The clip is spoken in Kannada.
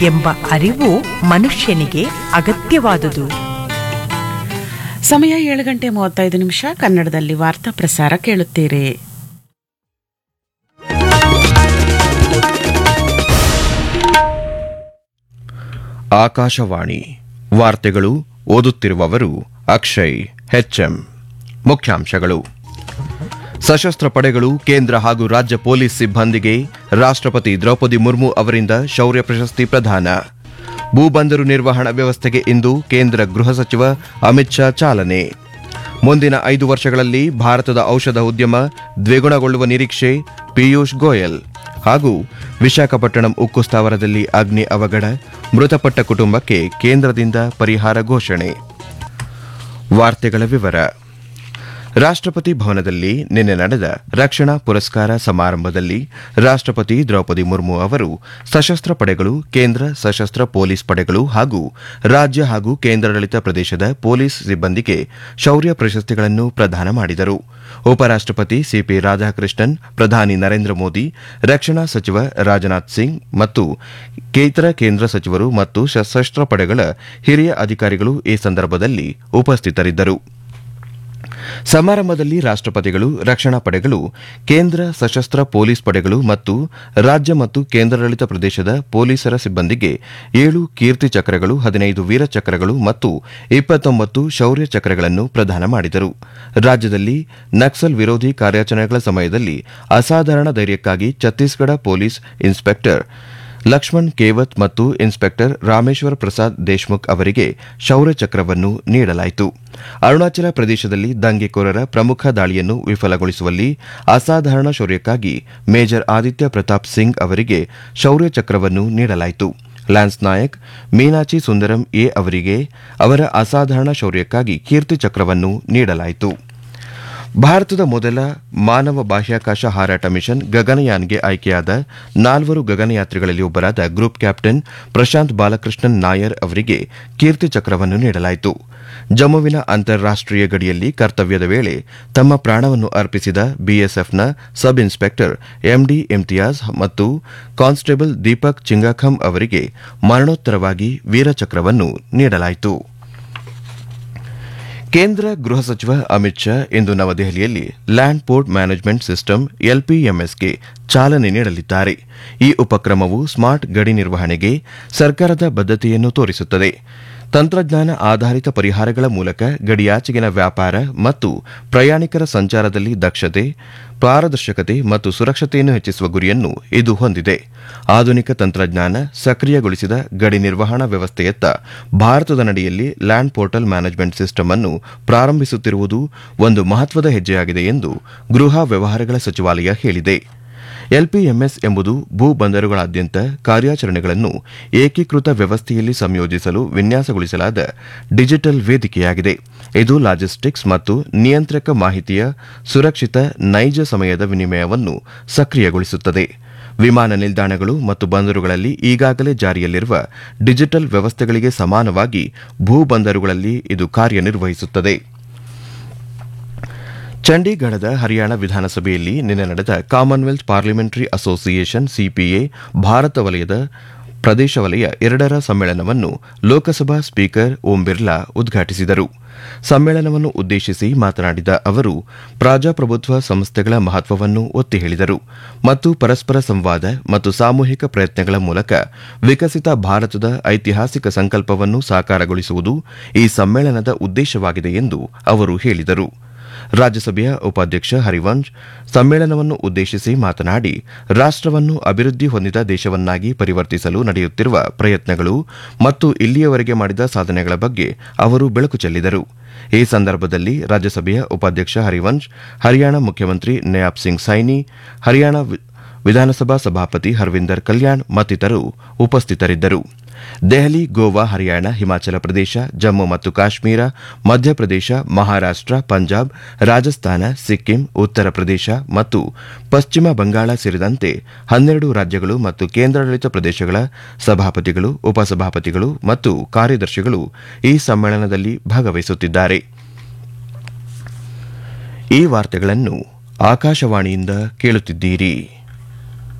ಎಂಬ ಅರಿವು ಮನುಷ್ಯನಿಗೆ ಅಗತ್ಯವಾದುದು ಸಮಯ ಏಳು ಗಂಟೆ ಮೂವತ್ತೈದು ನಿಮಿಷ ಕನ್ನಡದಲ್ಲಿ ವಾರ್ತಾ ಪ್ರಸಾರ ಕೇಳುತ್ತೀರಿ ಆಕಾಶವಾಣಿ ವಾರ್ತೆಗಳು ಓದುತ್ತಿರುವವರು ಅಕ್ಷಯ್ ಹೆಚ್ಎಂ ಮುಖ್ಯಾಂಶಗಳು ಸಶಸ್ತ್ರ ಪಡೆಗಳು ಕೇಂದ್ರ ಹಾಗೂ ರಾಜ್ಯ ಪೊಲೀಸ್ ಸಿಬ್ಬಂದಿಗೆ ರಾಷ್ಟ್ರಪತಿ ದ್ರೌಪದಿ ಮುರ್ಮು ಅವರಿಂದ ಶೌರ್ಯ ಪ್ರಶಸ್ತಿ ಪ್ರದಾನ ಭೂಬಂದರು ನಿರ್ವಹಣಾ ವ್ಯವಸ್ಥೆಗೆ ಇಂದು ಕೇಂದ್ರ ಗೃಹ ಸಚಿವ ಅಮಿತ್ ಶಾ ಚಾಲನೆ ಮುಂದಿನ ಐದು ವರ್ಷಗಳಲ್ಲಿ ಭಾರತದ ಔಷಧ ಉದ್ಯಮ ದ್ವಿಗುಣಗೊಳ್ಳುವ ನಿರೀಕ್ಷೆ ಪಿಯೂಷ್ ಗೋಯಲ್ ಹಾಗೂ ವಿಶಾಖಪಟ್ಟಣಂ ಉಕ್ಕು ಸ್ಥಾವರದಲ್ಲಿ ಅಗ್ನಿ ಅವಘಡ ಮೃತಪಟ್ಟ ಕುಟುಂಬಕ್ಕೆ ಕೇಂದ್ರದಿಂದ ಪರಿಹಾರ ಘೋಷಣೆ ವಾರ್ತೆಗಳ ವಿವರ ರಾಷ್ಟ್ರಪತಿ ಭವನದಲ್ಲಿ ನಿನ್ನೆ ನಡೆದ ರಕ್ಷಣಾ ಪುರಸ್ಕಾರ ಸಮಾರಂಭದಲ್ಲಿ ರಾಷ್ಟ್ರಪತಿ ದ್ರೌಪದಿ ಮುರ್ಮು ಅವರು ಸಶಸ್ತ್ರ ಪಡೆಗಳು ಕೇಂದ್ರ ಸಶಸ್ತ್ರ ಪೊಲೀಸ್ ಪಡೆಗಳು ಹಾಗೂ ರಾಜ್ಯ ಹಾಗೂ ಕೇಂದ್ರಾಡಳಿತ ಪ್ರದೇಶದ ಪೊಲೀಸ್ ಸಿಬ್ಬಂದಿಗೆ ಶೌರ್ಯ ಪ್ರಶಸ್ತಿಗಳನ್ನು ಪ್ರದಾನ ಮಾಡಿದರು ಉಪರಾಷ್ಟ್ರಪತಿ ಸಿಪಿ ರಾಧಾಕೃಷ್ಣನ್ ಪ್ರಧಾನಿ ನರೇಂದ್ರ ಮೋದಿ ರಕ್ಷಣಾ ಸಚಿವ ರಾಜನಾಥ್ ಸಿಂಗ್ ಮತ್ತು ಇತರ ಕೇಂದ್ರ ಸಚಿವರು ಮತ್ತು ಸಶಸ್ತ್ರ ಪಡೆಗಳ ಹಿರಿಯ ಅಧಿಕಾರಿಗಳು ಈ ಸಂದರ್ಭದಲ್ಲಿ ಉಪಸ್ಥಿತರಿದ್ದರು ಸಮಾರಂಭದಲ್ಲಿ ರಾಷ್ಟ್ರಪತಿಗಳು ರಕ್ಷಣಾ ಪಡೆಗಳು ಕೇಂದ್ರ ಸಶಸ್ತ್ರ ಪೊಲೀಸ್ ಪಡೆಗಳು ಮತ್ತು ರಾಜ್ಯ ಮತ್ತು ಕೇಂದ್ರಾಡಳಿತ ಪ್ರದೇಶದ ಪೊಲೀಸರ ಸಿಬ್ಬಂದಿಗೆ ಏಳು ಕೀರ್ತಿ ಚಕ್ರಗಳು ಹದಿನೈದು ವೀರ ಚಕ್ರಗಳು ಮತ್ತು ಇಪ್ಪತ್ತೊಂಬತ್ತು ಶೌರ್ಯ ಚಕ್ರಗಳನ್ನು ಪ್ರದಾನ ಮಾಡಿದರು ರಾಜ್ಯದಲ್ಲಿ ನಕ್ಸಲ್ ವಿರೋಧಿ ಕಾರ್ಯಾಚರಣೆಗಳ ಸಮಯದಲ್ಲಿ ಅಸಾಧಾರಣ ಧೈರ್ಯಕ್ಕಾಗಿ ಛತ್ತೀಸ್ಗಢ ಪೊಲೀಸ್ ಇನ್ಸ್ಪೆಕ್ಟರ್ ಲಕ್ಷ್ಮಣ್ ಕೇವತ್ ಮತ್ತು ಇನ್ಸ್ಪೆಕ್ಟರ್ ರಾಮೇಶ್ವರ್ ಪ್ರಸಾದ್ ದೇಶ್ಮುಖ್ ಅವರಿಗೆ ಶೌರ್ಯ ಚಕ್ರವನ್ನು ನೀಡಲಾಯಿತು ಅರುಣಾಚಲ ಪ್ರದೇಶದಲ್ಲಿ ದಂಗೆಕೋರರ ಪ್ರಮುಖ ದಾಳಿಯನ್ನು ವಿಫಲಗೊಳಿಸುವಲ್ಲಿ ಅಸಾಧಾರಣ ಶೌರ್ಯಕ್ಕಾಗಿ ಮೇಜರ್ ಆದಿತ್ಯ ಪ್ರತಾಪ್ ಸಿಂಗ್ ಅವರಿಗೆ ಶೌರ್ಯ ಚಕ್ರವನ್ನು ನೀಡಲಾಯಿತು ಲ್ಯಾನ್ಸ್ ನಾಯಕ್ ಮೀನಾಚಿ ಸುಂದರಂ ಎ ಅವರಿಗೆ ಅವರ ಅಸಾಧಾರಣ ಶೌರ್ಯಕ್ಕಾಗಿ ಕೀರ್ತಿ ಚಕ್ರವನ್ನು ನೀಡಲಾಯಿತು ಭಾರತದ ಮೊದಲ ಮಾನವ ಬಾಹ್ಯಾಕಾಶ ಹಾರಾಟ ಮಿಷನ್ ಗಗನಯಾನ್ಗೆ ಆಯ್ಕೆಯಾದ ನಾಲ್ವರು ಗಗನಯಾತ್ರಿಗಳಲ್ಲಿ ಒಬ್ಬರಾದ ಗ್ರೂಪ್ ಕ್ಯಾಪ್ಟನ್ ಪ್ರಶಾಂತ್ ಬಾಲಕೃಷ್ಣನ್ ನಾಯರ್ ಅವರಿಗೆ ಕೀರ್ತಿ ಚಕ್ರವನ್ನು ನೀಡಲಾಯಿತು ಜಮ್ಮುವಿನ ಅಂತಾರಾಷ್ಟೀಯ ಗಡಿಯಲ್ಲಿ ಕರ್ತವ್ಯದ ವೇಳೆ ತಮ್ಮ ಪ್ರಾಣವನ್ನು ಅರ್ಪಿಸಿದ ಬಿಎಸ್ಎಫ್ನ ಸಬ್ ಇನ್ಸ್ಪೆಕ್ಟರ್ ಎಂಡಿ ಇಮ್ತಿಯಾಜ್ ಮತ್ತು ಕಾನ್ಸ್ಟೇಬಲ್ ದೀಪಕ್ ಚಿಂಗಾಖಂ ಅವರಿಗೆ ಮರಣೋತ್ತರವಾಗಿ ವೀರಚಕ್ರವನ್ನು ನೀಡಲಾಯಿತು ಕೇಂದ್ರ ಗೃಹ ಸಚಿವ ಅಮಿತ್ ಶಾ ಇಂದು ನವದೆಹಲಿಯಲ್ಲಿ ಲ್ಯಾಂಡ್ ಪೋರ್ಟ್ ಮ್ಯಾನೇಜ್ಮೆಂಟ್ ಸಿಸ್ಟಮ್ ಎಲ್ಪಿಎಂಎಸ್ಗೆ ಚಾಲನೆ ನೀಡಲಿದ್ದಾರೆ ಈ ಉಪಕ್ರಮವು ಸ್ಮಾರ್ಟ್ ಗಡಿ ನಿರ್ವಹಣೆಗೆ ಸರ್ಕಾರದ ಬದ್ಧತೆಯನ್ನು ತೋರಿಸುತ್ತದೆ ತಂತ್ರಜ್ಞಾನ ಆಧಾರಿತ ಪರಿಹಾರಗಳ ಮೂಲಕ ಗಡಿಯಾಚೆಗಿನ ವ್ಯಾಪಾರ ಮತ್ತು ಪ್ರಯಾಣಿಕರ ಸಂಚಾರದಲ್ಲಿ ದಕ್ಷತೆ ಪಾರದರ್ಶಕತೆ ಮತ್ತು ಸುರಕ್ಷತೆಯನ್ನು ಹೆಚ್ಚಿಸುವ ಗುರಿಯನ್ನು ಇದು ಹೊಂದಿದೆ ಆಧುನಿಕ ತಂತ್ರಜ್ಞಾನ ಸಕ್ರಿಯಗೊಳಿಸಿದ ಗಡಿ ನಿರ್ವಹಣಾ ವ್ಯವಸ್ಥೆಯತ್ತ ಭಾರತದ ನಡೆಯಲ್ಲಿ ಲ್ಯಾಂಡ್ ಪೋರ್ಟಲ್ ಮ್ಯಾನೇಜ್ಮೆಂಟ್ ಸಿಸ್ಟಮ್ ಅನ್ನು ಪ್ರಾರಂಭಿಸುತ್ತಿರುವುದು ಒಂದು ಮಹತ್ವದ ಹೆಜ್ಜೆಯಾಗಿದೆ ಎಂದು ಗೃಹ ವ್ಯವಹಾರಗಳ ಸಚಿವಾಲಯ ಹೇಳಿದೆ ಎಲ್ಪಿಎಂಎಸ್ ಎಂಬುದು ಭೂ ಬಂದರುಗಳಾದ್ಯಂತ ಕಾರ್ಯಾಚರಣೆಗಳನ್ನು ಏಕೀಕೃತ ವ್ಯವಸ್ಥೆಯಲ್ಲಿ ಸಂಯೋಜಿಸಲು ವಿನ್ಯಾಸಗೊಳಿಸಲಾದ ಡಿಜಿಟಲ್ ವೇದಿಕೆಯಾಗಿದೆ ಇದು ಲಾಜಿಸ್ಟಿಕ್ಸ್ ಮತ್ತು ನಿಯಂತ್ರಕ ಮಾಹಿತಿಯ ಸುರಕ್ಷಿತ ನೈಜ ಸಮಯದ ವಿನಿಮಯವನ್ನು ಸಕ್ರಿಯಗೊಳಿಸುತ್ತದೆ ವಿಮಾನ ನಿಲ್ದಾಣಗಳು ಮತ್ತು ಬಂದರುಗಳಲ್ಲಿ ಈಗಾಗಲೇ ಜಾರಿಯಲ್ಲಿರುವ ಡಿಜಿಟಲ್ ವ್ಯವಸ್ಥೆಗಳಿಗೆ ಸಮಾನವಾಗಿ ಭೂ ಬಂದರುಗಳಲ್ಲಿ ಇದು ಕಾರ್ಯನಿರ್ವಹಿಸುತ್ತದೆ ಚಂಡೀಗಢದ ಹರಿಯಾಣ ವಿಧಾನಸಭೆಯಲ್ಲಿ ನಿನ್ನೆ ನಡೆದ Commonwealth parliamentary association C P A Bharat ವಲಯದ ಪ್ರದೇಶ ವಲಯ ಎರಡರ ಸಮ್ಮೇಳನವನ್ನು ಲೋಕಸಭಾ ಸ್ಪೀಕರ್ ಓಂ ಬಿರ್ಲಾ ಉದ್ಘಾಟಿಸಿದರು ಸಮ್ಮೇಳನವನ್ನು ಉದ್ದೇಶಿಸಿ ಮಾತನಾಡಿದ ಅವರು ಪ್ರಜಾಪ್ರಭುತ್ವ ಸಂಸ್ಥೆಗಳ ಮಹತ್ವವನ್ನು ಒತ್ತಿ ಹೇಳಿದರು ಮತ್ತು ಪರಸ್ಪರ ಸಂವಾದ ಮತ್ತು ಸಾಮೂಹಿಕ ಪ್ರಯತ್ನಗಳ ಮೂಲಕ ವಿಕಸಿತ ಭಾರತದ ಐತಿಹಾಸಿಕ ಸಂಕಲ್ಪವನ್ನು ಸಾಕಾರಗೊಳಿಸುವುದು ಈ ಸಮ್ಮೇಳನದ ಉದ್ದೇಶವಾಗಿದೆ ಎಂದು ಅವರು ಹೇಳಿದರು ರಾಜ್ಯಸಭೆಯ ಉಪಾಧ್ಯಕ್ಷ ಹರಿವಂಶ್ ಸಮ್ಮೇಳನವನ್ನು ಉದ್ದೇಶಿಸಿ ಮಾತನಾಡಿ ರಾಷ್ಟವನ್ನು ಅಭಿವೃದ್ಧಿ ಹೊಂದಿದ ದೇಶವನ್ನಾಗಿ ಪರಿವರ್ತಿಸಲು ನಡೆಯುತ್ತಿರುವ ಪ್ರಯತ್ನಗಳು ಮತ್ತು ಇಲ್ಲಿಯವರೆಗೆ ಮಾಡಿದ ಸಾಧನೆಗಳ ಬಗ್ಗೆ ಅವರು ಬೆಳಕು ಚೆಲ್ಲಿದರು ಈ ಸಂದರ್ಭದಲ್ಲಿ ರಾಜ್ಯಸಭೆಯ ಉಪಾಧ್ಯಕ್ಷ ಹರಿವಂಶ್ ಹರಿಯಾಣ ಮುಖ್ಯಮಂತ್ರಿ ನಯಾಬ್ ಸಿಂಗ್ ಸೈನಿ ಹರಿಯಾಣ ವಿಧಾನಸಭಾ ಸಭಾಪತಿ ಹರ್ವಿಂದರ್ ಕಲ್ಯಾಣ್ ಮತ್ತಿತರರು ಉಪಸ್ಥಿತರಿದ್ದರು ದೆಹಲಿ ಗೋವಾ ಹರಿಯಾಣ ಹಿಮಾಚಲ ಪ್ರದೇಶ ಜಮ್ಮು ಮತ್ತು ಕಾಶ್ಮೀರ ಮಧ್ಯಪ್ರದೇಶ ಮಹಾರಾಷ್ಟ ಪಂಜಾಬ್ ರಾಜಸ್ಥಾನ ಸಿಕ್ಕಿಂ ಉತ್ತರ ಪ್ರದೇಶ ಮತ್ತು ಪಶ್ಚಿಮ ಬಂಗಾಳ ಸೇರಿದಂತೆ ಹನ್ನೆರಡು ರಾಜ್ಯಗಳು ಮತ್ತು ಕೇಂದ್ರಾಡಳಿತ ಪ್ರದೇಶಗಳ ಸಭಾಪತಿಗಳು ಉಪಸಭಾಪತಿಗಳು ಮತ್ತು ಕಾರ್ಯದರ್ಶಿಗಳು ಈ ಸಮ್ಮೇಳನದಲ್ಲಿ ಭಾಗವಹಿಸುತ್ತಿದ್ದಾರೆ ಈ ವಾರ್ತೆಗಳನ್ನು ಆಕಾಶವಾಣಿಯಿಂದ ಕೇಳುತ್ತಿದ್ದೀರಿ